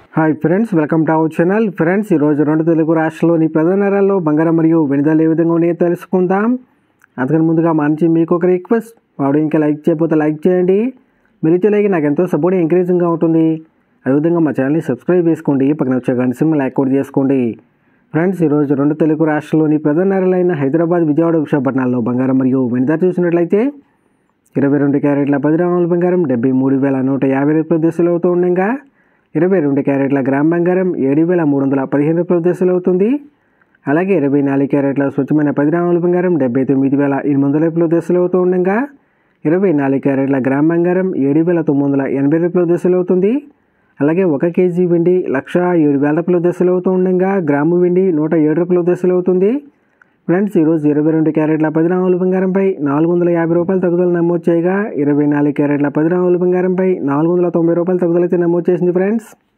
hi friends welcome to our channel friends ఈరోజు రెండు తెలుగు రాష్ట్రాల్లోని ప్రధాన నగరాల్లో బంగారం మరియు వెనుదలు ఏ విధంగా ఉన్నాయో తెలుసుకుందాం అందుకని ముందుగా మా నుంచి మీకు ఒక రిక్వెస్ట్ వాడు ఇంకా లైక్ చేయకపోతే లైక్ చేయండి మీరు ఇచ్చే లైక్ నాకు ఎంతో సపోర్ట్ ఎంకరేజింగ్గా ఉంటుంది అదేవిధంగా మా ఛానల్ని సబ్స్క్రైబ్ చేసుకోండి పక్కన వచ్చే గంట సింహ లైక్ కూడా చేసుకోండి ఫ్రెండ్స్ ఈరోజు రెండు తెలుగు రాష్ట్రాల్లోని ప్రధాన నగరాలైన హైదరాబాద్ విజయవాడ విశాఖపట్నాల్లో బంగారం మరియు వెనుదలు చూసినట్లయితే ఇరవై రెండు క్యారెట్ల పది గ్రాముల బంగారం డెబ్బై మూడు వేల నూట యాభై రూపాయల దశలు అవుతూ ఉండగా ఇరవై రెండు క్యారెట్ల గ్రామ్ బంగారం ఏడు వేల మూడు వందల పదిహేను రూపాయల దశలు అవుతుంది అలాగే ఇరవై నాలుగు క్యారెట్ల స్వచ్ఛమైన పది గ్రాముల బంగారం డెబ్బై తొమ్మిది వేల ఎనిమిది వందల రూపాయల దశలు అవుతూ ఉండగా ఇరవై నాలుగు క్యారెట్ల గ్రామ్ బంగారం ఏడు వేల తొమ్మిది వందల ఎనభై రూపాయల దశలు అవుతుంది అలాగే ఒక కేజీ వెండి లక్ష ఏడు వేల రూపాయల దశలు అవుతూ ఉండగా గ్రాము వెండి నూట ఏడు రూపాయల దశలు అవుతుంది ఫ్రెండ్స్ ఈరోజు ఇరవై రెండు క్యారెట్ల పది రాముల బంగారంపై నాలుగు వందల యాభై రూపాయలు తగ్గుదల నమోదు చేయగా ఇరవై నాలుగు క్యారెట్ల పది రాముల బంగారంపై నాలుగు వందల తొంభై రూపాయలు తగ్గుదల అయితే నమోదు చేసింది ఫ్రెండ్స్